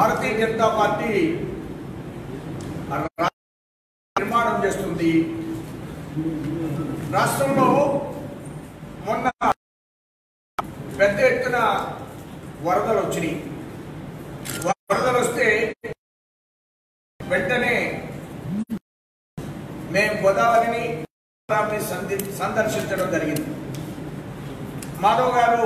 భారతీయ Janata party రా- నిర్మాణం చేస్తుంది రాష్ట్రంలో మొన్న పెద్ద ఎత్తున వరదలు వచ్చినాయి వరదలు వస్తే వెంటనే మేము గోదావరిని గోదావరిని సంది సందర్శించడం జరిగింది మాధవ్ గారు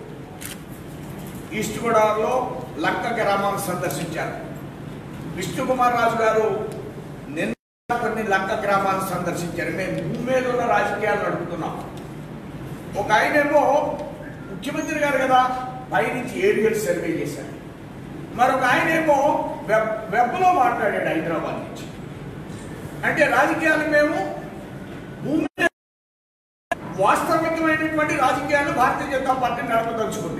ఈస్ట్ గోదావరిలో లంక గ్రామాన్ని సందర్శించారు విష్ణుకుమార్ రాజు గారు నిన్న కొన్ని లంక గ్రామాలను సందర్శించారు మేము భూమి మీద ఉన్న రాజకీయాలు నడుపుతున్నాం ఒక ఆయనేమో ముఖ్యమంత్రి గారు కదా పైనుంచి ఏరియల్ సర్వే చేశారు మరొక ఆయనేమో వెబ్ వెబ్లో మాట్లాడాడు హైదరాబాద్ నుంచి అంటే రాజకీయాలు మేము భూమి మీద వాస్తవికమైనటువంటి రాజకీయాలు భారతీయ జనతా పార్టీ నడపదలుచుకుంది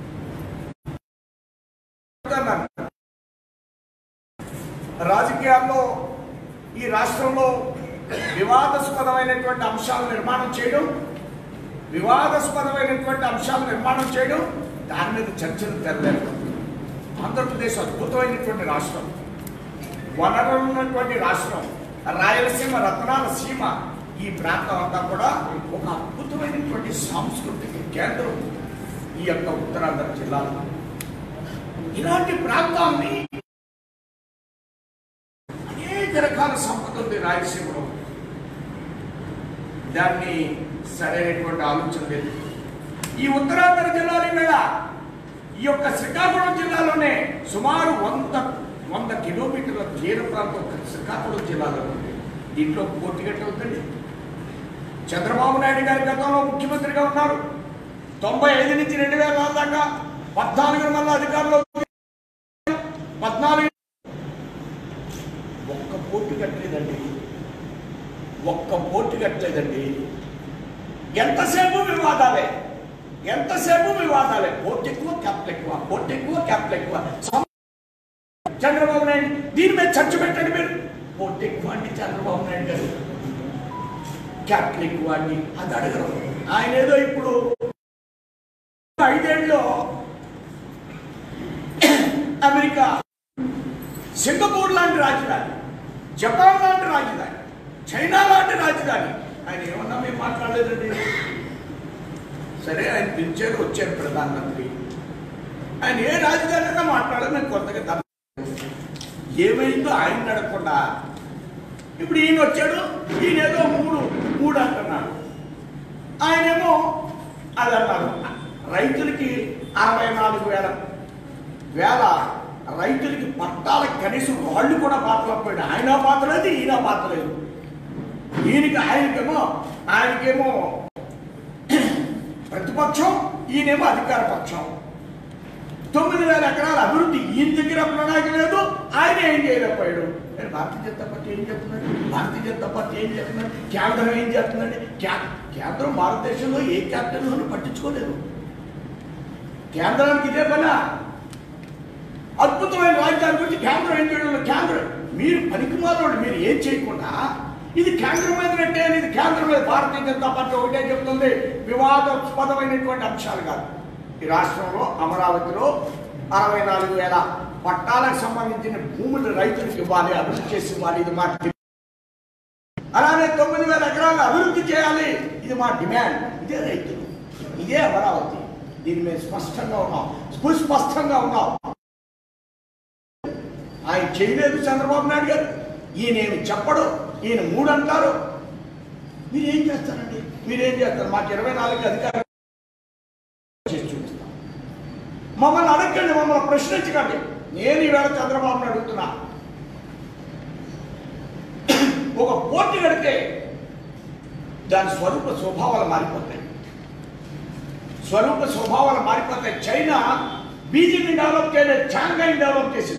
రాజకీయాల్లో ఈ రాష్ట్రంలో వివాదాస్పదమైనటువంటి అంశాలు నిర్మాణం చేయడం వివాదాస్పదమైనటువంటి అంశాలు నిర్మాణం చేయడం దాని మీద చర్చలు తెరలేదు ఆంధ్రప్రదేశ్ అద్భుతమైనటువంటి రాష్ట్రం వనరులు ఉన్నటువంటి రాష్ట్రం రాయలసీమ రత్నాల సీమ ఈ ప్రాంతం అంతా కూడా ఒక అద్భుతమైనటువంటి సాంస్కృతిక కేంద్రం ఈ యొక్క ఉత్తరాంధ్ర జిల్లాలో ఇలాంటి ప్రాంతాన్ని అనేక రకాల సంపద ఉంది రాయలసీమలో దాన్ని సరైనటువంటి ఆలోచన లేదు ఈ ఉత్తరాంధ్ర జిల్లాల మీద ఈ యొక్క శ్రీకాకుళం జిల్లాలోనే సుమారు వంద వంద కిలోమీటర్ల తీర ప్రాంతం శ్రీకాకుళం జిల్లాలో ఉంది దీంట్లో పోటీ గట్ట ఉందండి చంద్రబాబు నాయుడు గారి గతంలో ముఖ్యమంత్రిగా ఉన్నారు తొంభై ఐదు నుంచి రెండు వేల నాలుగు దాకా పద్నాలుగు మళ్ళీ అధికారంలో పద్నాలుగు ఒక్క పోటీ కట్టలేదండి ఒక్క పోటీ కట్టలేదండి ఎంతసేపు వివాదాలే ఎంతసేపు వివాదాలే పోటీ ఎక్కువ క్యాపిటల్ ఎక్కువ పోటీ ఎక్కువ క్యాపిటల్ ఎక్కువ సమ- చంద్రబాబు నాయుడు దీని మీద చర్చ పెట్టండి మీరు పోటీ ఎక్కువ అండి చంద్రబాబు నాయుడు గారు క్యాపిటల్ ఎక్కువ అండి అది అడగరు ఆయన ఏదో ఇప్పుడు ఐదేళ్ళలో అమెరికా సింగపూర్ లాంటి రాజధాని జపాన్ లాంటి రాజధాని చైనా లాంటి రాజధాని ఆయన ఏమన్నా మేము మాట్లాడలేదండి సరే ఆయన పిలిచారు వచ్చారు ప్రధానమంత్రి ఆయన ఏ రాజధాని అన్నా మాట్లాడలేదు నేను కొత్తగా తప్ప ఏమైందో ఆయన నడకుండా ఇప్పుడు ఈయన వచ్చాడు ఈయన ఏదో మూడు మూడు అంటున్నాడు ఆయనేమో అది అన్నారు రైతులకి అరవై నాలుగు వేల వేల రైతులకి పట్టాలకు కనీసం వాళ్ళు కూడా పాత్రలేకపోయాడు ఆయన పాత్రలేదు ఈయన పాత్రలేదు ఈయనకి ఆయనకేమో ఆయనకేమో ప్రతిపక్షం ఈయనేమో అధికార పక్షం తొమ్మిది వేల ఎకరాల అభివృద్ధి ఈయన దగ్గర ప్రణాళిక లేదు ఆయన ఏం చేయలేకపోయాడు మరి భారతీయ జనతా పార్టీ ఏం చెప్తుందండి భారతీయ జనతా పార్టీ ఏం చెప్తుందండి కేంద్రం ఏం చేస్తుందండి క్యా- కేంద్రం భారతదేశంలో ఏ క్యాపిటల్లోనూ పట్టించుకోలేదు కేంద్రానికి ఇదే పనా అద్భుతమైన రాజధాని గురించి కేంద్రం ఏం చేయడం కేంద్రం మీరు పనికిమాలోడు మీరు ఏం చేయకుండా ఇది కేంద్రం మీద నెట్టే ఇది కేంద్రం మీద భారతీయ జనతా పార్టీ ఒకటే చెప్తుంది వివాదాస్పదమైనటువంటి అంశాలు కాదు ఈ రాష్ట్రంలో అమరావతిలో అరవై నాలుగు వేల పట్టాలకు సంబంధించిన భూములు రైతులకు ఇవ్వాలి అభివృద్ధి చేసి ఇవ్వాలి ఇది మా డి- అలానే తొమ్మిది వేల ఎకరాలు అభివృద్ధి చేయాలి ఇది మా డిమాండ్ ఇదే రైతులు ఇదే అమరావతి దీని మీద స్పష్టంగా ఉన్నాం సుస్పష్టంగా ఉన్నాం ఆయన చేయలేదు చంద్రబాబు నాయుడు గారు ఈయనేమి చెప్పడు ఈయన మూడు అంటారు మీరేం చేస్తారండి మీరేం చేస్తారు మాకు ఇరవై నాలుగు అధికారం చేసి చూపిస్తాం మమ్మల్ని అడగండి మమ్మల్ని ప్రశ్నించకండి నేను ఈవేళ చంద్రబాబుని అడుగుతున్నా ఒక పోటీ కడితే దాని స్వరూప స్వభావాలు మారిపోతాయి స్వరూప స్వభావాలు మారిపోతాయి చైనా బీజేపీ డెవలప్ చేయలేదు చాంఘై డెవలప్ చేసింది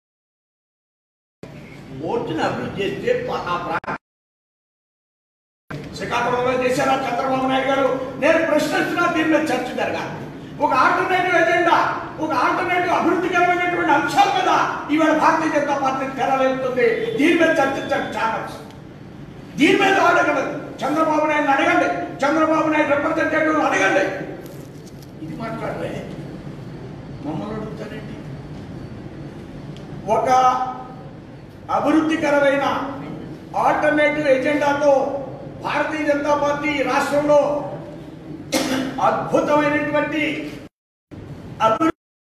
పోర్టుని అభివృద్ధి చేస్తే ప- ఆ ప్రాంతం శ్రీకాకుళంలో చేశారా చంద్రబాబు నాయుడు గారు నేను ప్రశ్నిస్తున్నా దీని మీద చర్చ జరగాలి ఒక ఆల్టర్నేటివ్ ఎజెండా ఒక ఆల్టర్నేటివ్ అభివృద్ధికరమైనటువంటి అంశాల మీద ఇవాళ భారతీయ జనతా పార్టీ తెరలేపుతుంది దీని మీద చర్చించండి ఛానల్స్ దీని మీద అడగలేదు చంద్రబాబు నాయుడు అడగండి చంద్రబాబు నాయుడు రిప్రజెంటేటివ్ అడగండి ఇది మాట్లాడలే మమ్మల్ని అడుగుతారండి ఒక అభివృద్ధికరమైన ఆల్టర్నేటివ్ ఎజెండాతో భారతీయ జనతా పార్టీ ఈ రాష్ట్రంలో అద్భుతమైనటువంటి అభివృద్ధి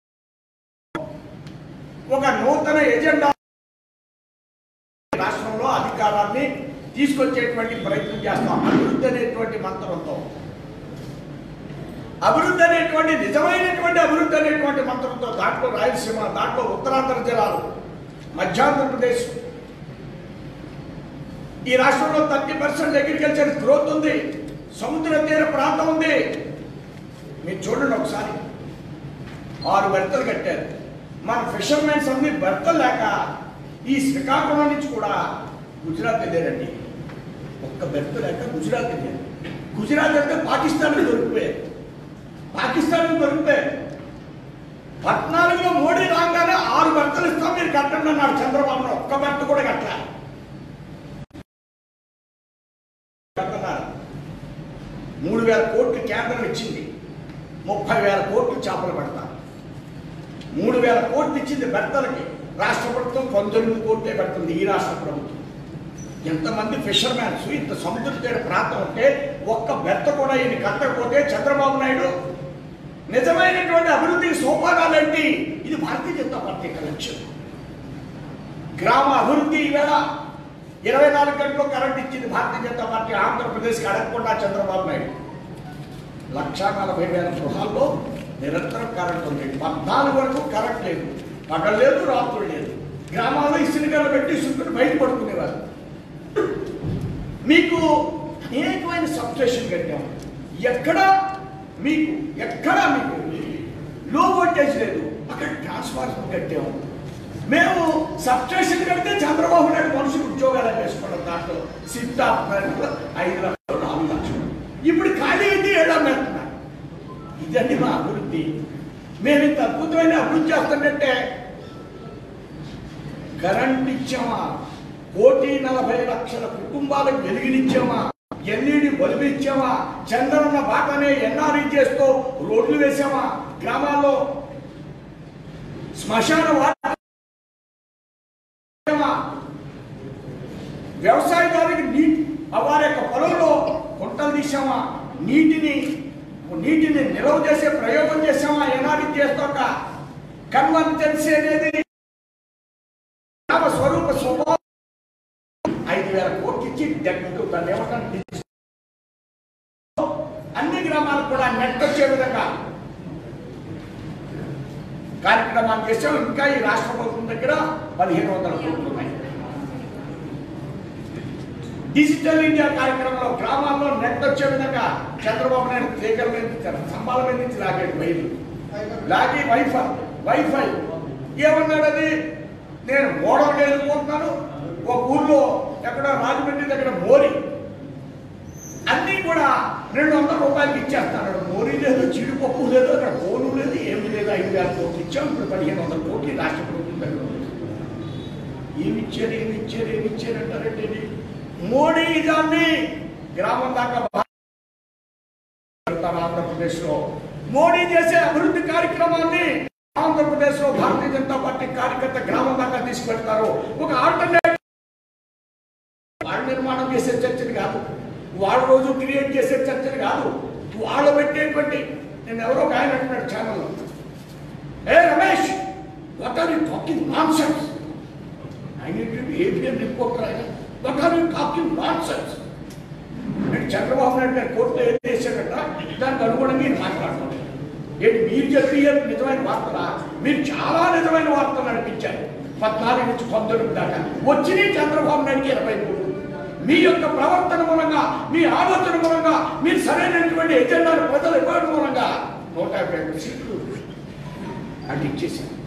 ఒక నూతన ఎజెండా రాష్ట్రంలో అధికారాన్ని తీసుకొచ్చేటువంటి ప్రయత్నం చేస్తాం అభివృద్ధి అనేటువంటి మంత్రంతో అభివృద్ధి అనేటువంటి నిజమైనటువంటి అభివృద్ధి అనేటువంటి మంత్రంతో దాంట్లో రాయలసీమ దాంట్లో ఉత్తరాంధ్ర జిల్లాలు మధ్యాంధ్రప్రదేశ్ ఈ రాష్ట్రంలో థర్టీ పర్సెంట్ అగ్రికల్చర్ గ్రోత్ ఉంది సముద్ర తీర ప్రాంతం ఉంది మీరు చూడండి ఒకసారి ఆరు బెర్తలు కట్టారు మన ఫిషర్మెన్స్ అన్ని బెర్తలు లేక ఈ శ్రీకాకుళం నుంచి కూడా గుజరాత్ వెళ్ళారండి ఒక్క బెర్త లేక గుజరాత్ వెళ్ళారు గుజరాత్ అంటే పాకిస్తాన్ దొరికిపోయారు పాకిస్తాన్ దొరికిపోయారు పద్నాలుగులో మోడీ రాగానే ఆరు బెర్తలు ఇస్తాం మీరు కట్టండి అన్నాడు చంద్రబాబు నాయుడు. ఒక్క బెర్త కూడా కట్టలే కట్టన్నారు మూడు వేల కోట్లు కేంద్రం ఇచ్చింది ముప్పై వేల కోట్లు చేపలు పెడతారు మూడు వేల కోట్లు ఇచ్చింది బెర్తలకి రాష్ట్ర ప్రభుత్వం పంతొమ్మిది కోట్లే పెడుతుంది ఈ రాష్ట్ర ప్రభుత్వం ఎంతమంది ఫిషర్మ్యాన్స్ ఇంత సముద్ర తీర ప్రాంతం ఉంటే ఒక్క బెర్త కూడా ఈయన కట్టకపోతే చంద్రబాబు నాయుడు నిజమైనటువంటి అభివృద్ధికి సోపానాలేంటి ఇది భారతీయ జనతా పార్టీ యొక్క లక్ష్యం గ్రామ అభివృద్ధి ఈవేళ ఇరవై నాలుగు గంటలు కరెంట్ ఇచ్చింది భారతీయ జనతా పార్టీ ఆంధ్రప్రదేశ్కి అడగకుండా చంద్రబాబు నాయుడు లక్షా నలభై వేల గృహాల్లో నిరంతరం కరెంట్ ఉంది పద్నాలుగు వరకు కరెంట్ లేదు పగలు లేదు రాత్రులు లేదు గ్రామాల్లో ఇసుకలు పెట్టి ఇసుకుని బయట పడుకునేవారు మీకు అనేకమైన సబ్స్టేషన్ కట్టాము ఎక్కడ మీకు ఎక్కడ మీకు లో వోల్టేజ్ లేదు అక్కడ ట్రాన్స్ఫార్మర్ కట్టాము మేము సబ్స్టేషన్ కడితే చంద్రబాబు నాయుడు మనుషులు ఉద్యోగాలు వేసుకున్నాం దాంట్లో సిట్ ఐదు లక్షలు నాలుగు లక్షలు ఇప్పుడు ఖాళీ అయితే ఏడా పెడుతున్నారు ఇదండి మా అభివృద్ధి మేము ఇంత అద్భుతమైన అభివృద్ధి చేస్తుంటే కరెంట్ ఇచ్చామా కోటి నలభై లక్షల కుటుంబాలకు వెలుగునిచ్చామా ఎల్ఈడి బల్బు ఇచ్చామా చంద్రన్న బాటనే ఎన్ఆర్ఈ చేస్తూ రోడ్లు వేసామా గ్రామాల్లో శ్మశాన వాట వ్యవసాయదారునికి నీటి వారి యొక్క పొలంలో గుంటలు తీసామా నీటిని నీటిని నిల్వ చేసే ప్రయోగం చేసామా ఎన్ఆర్ఈ చేస్తాక కన్వర్జెన్సీ అనేది గ్రామ స్వరూప స్వభావం ఐదు వేల కోట్లు ఇచ్చి డెబ్బై దాన్ని ఏమంటారు డిజిటల్ అన్ని గ్రామాలకు కూడా నెట్ వచ్చే విధంగా కార్యక్రమాలు చేసాం ఇంకా ఈ రాష్ట్ర ప్రభుత్వం దగ్గర పదిహేను వందల కోట్లు ఉన్నాయి డిజిటల్ ఇండియా కార్యక్రమంలో గ్రామాల్లో నెట్ వచ్చే విధంగా చంద్రబాబు నాయుడు తీగల మీద నుంచి, స్తంభాల మీద నుంచి లాగాడు వైర్లు లాగి వైఫై వైఫై ఏమన్నాడు అది నేను మోడల్ వెళ్ళిపోతున్నాను ఒక ఊర్లో ఎక్కడ రాజమండ్రి దగ్గర మోరి అన్నీ కూడా రెండు వందల రూపాయలకి ఇచ్చేస్తాడు మోరీ లేదు జీడిపప్పు లేదు అక్కడ ఫోను లేదు ఏమీ లేదు ఐదు వేల కోట్లు ఇచ్చాం ఇప్పుడు పదిహేను వందల కోట్లు ఈ రాష్ట్ర ప్రభుత్వం దగ్గర ఉంది. ఏమి ఇచ్చారు ఏమి ఇచ్చారు ఏమి ఇచ్చారు అంటారంటే ఇది మోడీ దాన్ని గ్రామం దాకా వెళ్తారు ఆంధ్రప్రదేశ్ లో మోడీ చేసే అభివృద్ధి కార్యక్రమాన్ని ఆంధ్రప్రదేశ్ లో భారతీయ జనతా పార్టీ కార్యకర్త గ్రామం దాకా తీసుకెళ్తారు ఒక ఆల్టర్నేటివ్ వాళ్ళ నిర్మాణం చేసే చర్చలు కాదు వాళ్ళ రోజు క్రియేట్ చేసే చర్చలు కాదు వాళ్ళు పెట్టేటువంటి నేను ఎవరో ఒక ఆయన అంటున్నాడు ఛానల్లో A Ramesh what are you talking nonsense ఆయన ఏపీఎం రిపోర్టర్ ఆయన what are you talking nonsense నేను చంద్రబాబు నాయుడు గారు కోర్టులో ఏం చేశాడట దానికి అనుగుణంగా ఈయన మాట్లాడుతున్నాడు ఏంటి మీరు చెప్పి నిజమైన వార్తలా మీరు చాలా నిజమైన వార్తలు నడిపించారు పద్నాలుగు నుంచి పంతొమ్మిది దాకా వచ్చినాయి చంద్రబాబు నాయుడుకి ఇరవై మూడు మీ యొక్క ప్రవర్తన మూలంగా మీ ఆలోచన మూలంగా మీరు సరైనటువంటి ఎజెండాను ప్రజలు ఇవ్వడం మూలంగా నూట యాభై ఐదు సీట్లు అంటే ఇచ్చేసారు